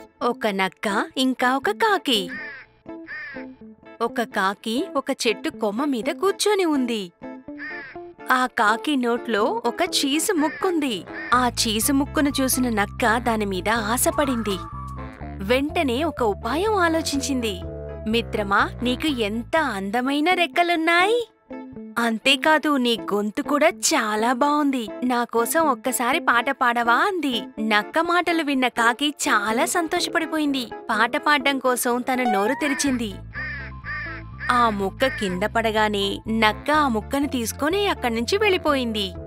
ఒక నక్క ఇంకా ఒక కాకి ఒక కాకి ఒక చెట్టు కొమ్మ మీద కూర్చొని ఉంది ఆ కాకి నోట్లో ఒక చీసు ముక్కుంది ఆ చీసు ముక్కును చూసిన నక్క దాని మీద ఆశపడింది వెంటనే ఒక ఉపాయం ఆలోచించింది మిత్రమా నీకు ఎంత అందమైన రెక్కలున్నాయి అంతేకాదు నీ గొంతు కూడా చాలా బావుంది నా కోసం ఒక్కసారి పాట పాడవా అంది నక్క మాటలు విన్న కాకి చాలా సంతోషపడిపోయింది పాట పాడడం కోసం తన నోరు తెరిచింది ఆ ముక్క కింద పడగానే నక్క ఆ ముక్కను తీసుకొని అక్కడి నుంచి వెళ్ళిపోయింది